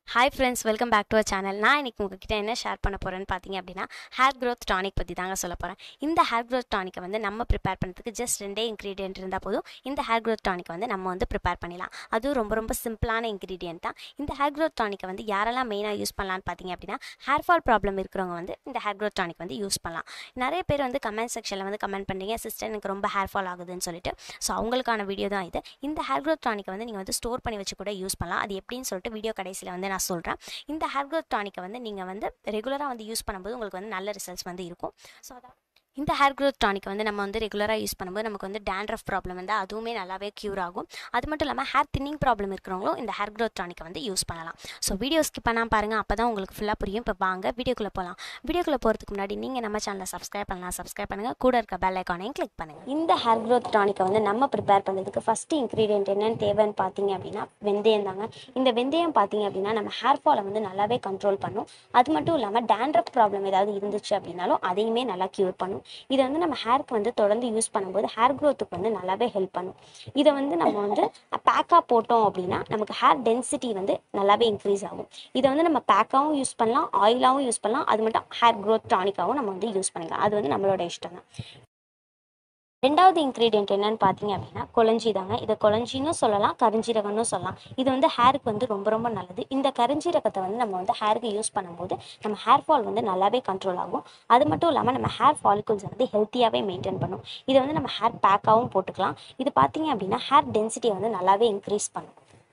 hi friends welcome back to our channel நான் இன்னைக்கு உங்ககிட்ட என்ன ஷேர் பண்ண போகிறேன்னு பார்த்தீங்க அப்படின்னா ஹேர் growth டானிக் பற்றி தாங்க சொல்ல போகிறேன் இந்த ஹேர் growth டானிக்கை வந்து நம்ம ப்ரிப்பேர் பண்ணுறதுக்கு ஜஸ்ட் ரெண்டே இன்க்ரீடியன்ட் இருந்தால் போதும் இந்த ஹேர் growth டானிக்கை வந்து நம்ம வந்து ப்ரிப்பேர் பண்ணிடலாம் அதுவும் ரொம்ப ரொம்ப சிம்பிளான இன்க்ரீடியன்ட் தான் இந்த ஹேர் growth டானிக்கை வந்து யாரெல்லாம் மெயினாக யூஸ் பண்ணலான்னு பார்த்தீங்க அப்படின்னா ஹேர் ஃபால் ப்ராப்ளம் இருக்கிறவங்க வந்து இந்த ஹேர் growth டானிக் வந்து யூஸ் பண்ணலாம் நிறைய பேர் வந்து கமெண்ட் செக்ஷனில் வந்து கமெண்ட் பண்ணுறீங்க சிஸ்டர் எனக்கு ரொம்ப ஹேர் ஃபால் ஆகுதுன்னு சொல்லிட்டு ஸோ அவங்களுக்கான வீடியோ தான் இது இந்த ஹேர் growth டானிக்கை வந்து நீங்கள் வந்து ஸ்டோர் பண்ணி வச்சு கூட யூஸ் பண்ணலாம் அது எப்படின்னு சொல்லிட்டு வீடியோ கடைசியில் வந்து நான் சொல்கிறேன் இந்த ஹேர் growth டானிக்கை வந்து நீங்கள் வந்து ரெகுலராக வந்து யூஸ் பண்ணும்போது உங்களுக்கு வந்து நல்ல ரிசல்ட்ஸ் வந்து இருக்கும் ஸோ அதான் இந்த ஹேர் growth டானிக்கை வந்து நம்ம வந்து ரெகுலராக யூஸ் பண்ணும்போது நமக்கு வந்து டேண்ட்ரஃப் ப்ராப்ளம் வந்து அதுவுமே நல்லாவே க்யூர் ஆகும் அது மட்டும் இல்லாமல் ஹேர் தின்னிங் ப்ராப்ளம் இருக்கிறவங்களும் இந்த ஹேர் growth டானிக்கை வந்து யூஸ் பண்ணலாம் ஸோ வீடியோ ஸ்கிப் பண்ணாமல் பாருங்கள் அப்போ தான் உங்களுக்கு ஃபுல்லாக புரியும் இப்போ வாங்க வீடியோக்குள்ளே போகலாம் வீடியோக்குள்ளே போகிறதுக்கு முன்னாடி நீங்கள் நம்ம சேனலை சப்ஸ்கிரைப் பண்ணலாம் சப்ஸ்கிரைப் பண்ணுங்கள் கூட இருக்க பெல் ஐக்கானையும் கிளிக் பண்ணுங்கள் இந்த ஹேர் growth டானிக்கை வந்து நம்ம ப்ரிப்பேர் பண்ணுறதுக்கு ஃபஸ்ட்டு இன்க்ரீடியன்ட் என்னன்னு தேவைன்னு பார்த்தீங்க அப்படின்னா வெந்தயம் தாங்க இந்த வெந்தயம் பார்த்தீங்க அப்படின்னா நம்ம ஹேர் ஃபாலை வந்து நல்லாவே கண்ட்ரோல் பண்ணும் அது மட்டும் இல்லாமல் டேண்ட்ரஃப் ப்ராப்ளம் ஏதாவது இருந்துச்சு அப்படின்னாலும் அதையுமே நல்லா க்யூர் பண்ணும் இதை வந்து நம்ம ஹேருக்கு வந்து தொடர்ந்து யூஸ் பண்ணும்போது ஹேர் க்ரோத்துக்கு வந்து நல்லாவே ஹெல்ப் பண்ணும் இதை வந்து நம்ம வந்து பேக்காக போட்டோம் அப்படின்னா நமக்கு ஹேர் டென்சிட்டி வந்து நல்லாவே இன்க்ரீஸ் ஆகும் இதை வந்து நம்ம பேக்காகவும் யூஸ் பண்ணலாம் ஆயிலாகவும் யூஸ் பண்ணலாம் அது மட்டும் ஹேர் க்ரோத் டானிக்காகவும் நம்ம வந்து யூஸ் பண்ணிக்கலாம் அது வந்து நம்மளோட இஷ்டம் தான் ரெண்டாவது இன்க்ரீடியன்ட் என்னன்னு பார்த்தீங்க அப்படின்னா கொளஞ்சி தாங்க இதை கொளஞ்சின்னு சொல்லலாம் கரிஞ்சீரகம்னு சொல்லலாம் இது வந்து ஹேருக்கு வந்து ரொம்ப ரொம்ப நல்லது இந்த கரிஞ்சீரகத்தை வந்து நம்ம வந்து ஹேருக்கு யூஸ் பண்ணும்போது நம்ம ஹேர் ஃபால் வந்து நல்லாவே கண்ட்ரோல் ஆகும் அது மட்டும் இல்லாமல் நம்ம ஹேர் ஃபாலிகல்ஸ் வந்து ஹெல்த்தியாகவே மெயின்டைன் பண்ணும் இதை வந்து நம்ம ஹேர் பேக்காகவும் போட்டுக்கலாம் இது பார்த்தீங்க அப்படின்னா ஹேர் டென்சிட்டியை வந்து நல்லாவே இன்க்ரீஸ் பண்ணும்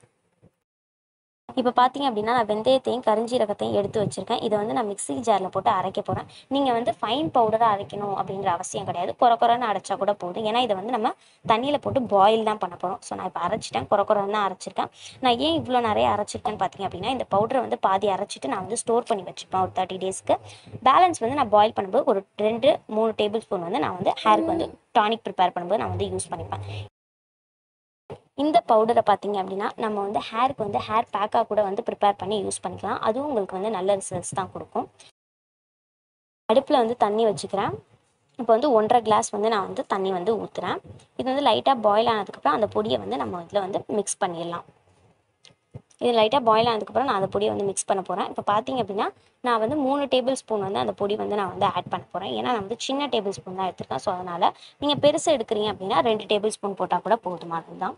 இப்போ பார்த்தீங்க அப்படின்னா நான் வெந்தயத்தையும் கரிஞ்சீரகத்தையும் எடுத்து வச்சுருக்கேன் இதை வந்து நான் மிக்ஸி ஜாரில் போட்டு அரைக்க போகிறேன் நீங்கள் வந்து ஃபைன் பவுடராக அரைக்கணும் அப்படின்ற அவசியம் கிடையாது குறை குறைன்னு அரைச்சா கூட போதும் ஏன்னா இதை வந்து நம்ம தண்ணியில் போட்டு பாயில் தான் பண்ண போகிறோம் ஸோ நான் இப்போ அரைச்சிட்டேன் குறை குறைன்னு தான் அரைச்சிருக்கேன் நான் ஏன் இவ்வளோ நிறைய அரைச்சிருக்கேன்னு பார்த்தீங்க அப்படின்னா இந்த பவுடரை வந்து பாதி அரைச்சிட்டு நான் வந்து ஸ்டோர் பண்ணி வச்சுப்பேன் ஒரு தேர்ட்டி டேஸ்க்கு பேலன்ஸ் வந்து நான் பாயில் பண்ணும்போது ஒரு ரெண்டு மூணு டேபிள் ஸ்பூன் வந்து நான் வந்து ஹேருக்கு வந்து டானிக் ப்ரிப்பேர் பண்ணும்போது நான் வந்து யூஸ் பண்ணிப்பேன் இந்த பவுடரை பார்த்தீங்க அப்படின்னா நம்ம வந்து ஹேருக்கு வந்து ஹேர் பேக்காக கூட வந்து ப்ரிப்பேர் பண்ணி யூஸ் பண்ணிக்கலாம் அதுவும் உங்களுக்கு வந்து நல்ல ரிசல்ட்ஸ் தான் கொடுக்கும் அடுப்பில் வந்து தண்ணி வச்சுக்கிறேன் இப்போ வந்து ஒன்றரை கிளாஸ் வந்து நான் வந்து தண்ணி வந்து ஊற்றுறேன் இது வந்து லைட்டாக பாயில் ஆனதுக்கப்புறம் அந்த பொடியை வந்து நம்ம இதில் வந்து மிக்ஸ் பண்ணிடலாம் இது லைட்டாக பாயில் ஆனதுக்கப்புறம் நான் அந்த பொடியை வந்து மிக்ஸ் பண்ண போகிறேன் இப்போ பார்த்தீங்க அப்படின்னா நான் வந்து மூணு டேபிள் ஸ்பூன் வந்து அந்த பொடி வந்து நான் வந்து ஆட் பண்ண போகிறேன் ஏன்னா நான் வந்து சின்ன டேபிள் ஸ்பூன் தான் எடுத்திருக்கேன் ஸோ அதனால் நீங்கள் பெருசு எடுக்கிறீங்க அப்படின்னா ரெண்டு டேபிள் ஸ்பூன் போட்டால் கூட போதுமானது தான்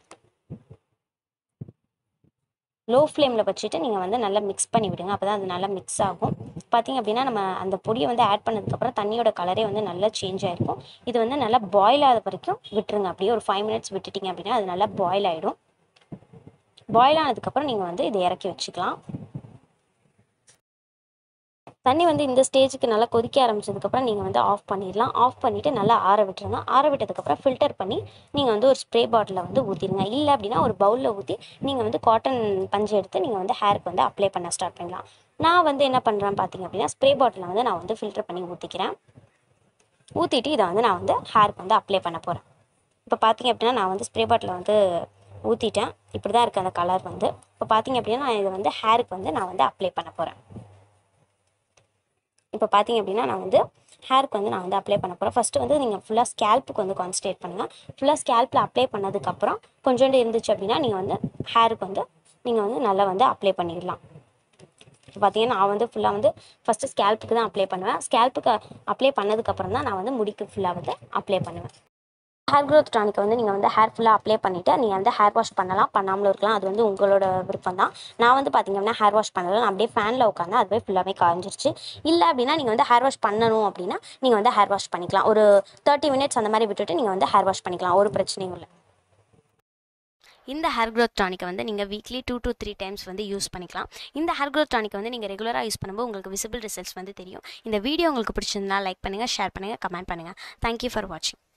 லோ ஃப்ளேமில் வச்சுட்டு நீங்கள் வந்து நல்லா மிக்ஸ் பண்ணி விடுங்க அப்போ தான் அது நல்லா மிக்ஸ் ஆகும் பார்த்தீங்க அப்படின்னா நம்ம அந்த பொடியை வந்து ஆட் பண்ணதுக்கப்புறம் தண்ணியோட கலரே வந்து நல்லா சேஞ்ச் ஆகிருக்கும் இது வந்து நல்லா பாயில் ஆகாத வரைக்கும் விட்டுருங்க அப்படியே ஒரு ஃபைவ் மினிட்ஸ் விட்டுட்டிங்க அப்படின்னா அது நல்லா பாயில் ஆகிடும் பாயில் ஆனதுக்கப்புறம் நீங்கள் வந்து இதை இறக்கி வச்சுக்கலாம் தண்ணி வந்து இந்த ஸ்டேஜுக்கு நல்லா கொதிக்க ஆரம்பிச்சதுக்கப்புறம் நீங்கள் வந்து ஆஃப் பண்ணிடலாம் ஆஃப் பண்ணிவிட்டு நல்லா ஆற விட்டுருங்க ஆற விட்டதுக்கப்புறம் ஃபில்டர் பண்ணி நீங்கள் வந்து ஒரு ஸ்ப்ரே பாட்டிலில் வந்து ஊற்றிடுங்க இல்லை அப்படின்னா ஒரு பவுலில் ஊற்றி நீங்கள் வந்து காட்டன் பஞ்சு எடுத்து நீங்கள் வந்து ஹேருக்கு வந்து அப்ளை பண்ண ஸ்டார்ட் பண்ணலாம் நான் வந்து என்ன பண்ணுறேன் பார்த்தீங்க அப்படின்னா ஸ்ப்ரே பாட்டிலில் வந்து நான் வந்து ஃபில்டர் பண்ணி ஊற்றிக்கிறேன் ஊற்றிட்டு இதை வந்து நான் வந்து ஹேருக்கு வந்து அப்ளை பண்ண போகிறேன் இப்போ பார்த்தீங்க அப்படின்னா நான் வந்து ஸ்ப்ரே பாட்டிலில் வந்து ஊற்றிட்டேன் இப்படி தான் இருக்குது அந்த கலர் வந்து இப்போ பார்த்தீங்க அப்படின்னா நான் இதை வந்து ஹேருக்கு வந்து நான் வந்து அப்ளை பண்ண போகிறேன் இப்போ பார்த்தீங்க அப்படின்னா நான் வந்து ஹேருக்கு வந்து நான் வந்து அப்ளை பண்ண போகிறேன் ஃபஸ்ட்டு வந்து நீங்கள் ஃபுல்லாக ஸ்கேல்ப்புக்கு வந்து கான்சன்ட்ரேட் பண்ணுங்கள் ஃபுல்லாக ஸ்கேல்ப்பில் அப்ளை பண்ணதுக்கப்புறம் கொஞ்சோண்டு இருந்துச்சு அப்படின்னா நீங்கள் வந்து ஹேருக்கு வந்து நீங்கள் வந்து நல்லா வந்து அப்ளை பண்ணிடலாம் இப்போ பார்த்தீங்கன்னா நான் வந்து ஃபுல்லாக வந்து ஃபஸ்ட்டு ஸ்கேல்ப்புக்கு தான் அப்ளை பண்ணுவேன் ஸ்கேல்ப்புக்கு அப்ளை பண்ணதுக்கப்புறம் தான் நான் வந்து முடிக்கு ஃபுல்லாக வந்து அப்ளை பண்ணுவேன் ஹேர் க்ரோத் டானிக்கை வந்து நீங்கள் வந்து ஹேர் ஃபுல்லாக அப்ளை பண்ணிவிட்டு நீங்கள் வந்து ஹேர் வாஷ் பண்ணலாம் பண்ணாமலும் இருக்கலாம் அது வந்து உங்களோட விருப்பம் தான் நான் வந்து பார்த்தீங்க அப்படின்னா ஹேர் வாஷ் பண்ணல நான் அப்படியே ஃபேனில் உட்காந்து அதுவே ஃபுல்லாகவே காஞ்சிருச்சு இல்லை அப்படின்னா நீங்கள் வந்து ஹேர் வாஷ் பண்ணணும் அப்படின்னா நீங்கள் வந்து ஹேர் வாஷ் பண்ணிக்கலாம் ஒரு தேர்ட்டி மினிட்ஸ் அந்த மாதிரி விட்டுட்டு நீங்கள் வந்து ஹேர் வாஷ் பண்ணிக்கலாம் ஒரு பிரச்சனையும் இல்லை இந்த ஹேர் க்ரோத் டானிக்கை வந்து நீங்கள் weekly two to three times வந்து யூஸ் பண்ணிக்கலாம் இந்த ஹேர் க்ரோத் டானிக்கை வந்து நீங்கள் ரெகுலராக யூஸ் பண்ணும்போது உங்களுக்கு விசிபிள் ரிசல்ட்ஸ் வந்து தெரியும் இந்த வீடியோ உங்களுக்கு பிடிச்சிருந்தா லைக் பண்ணுங்கள் ஷேர் பண்ணுங்கள் கமெண்ட் பண்ணுங்கள் தேங்க்யூ ஃபார் வாட்சிங்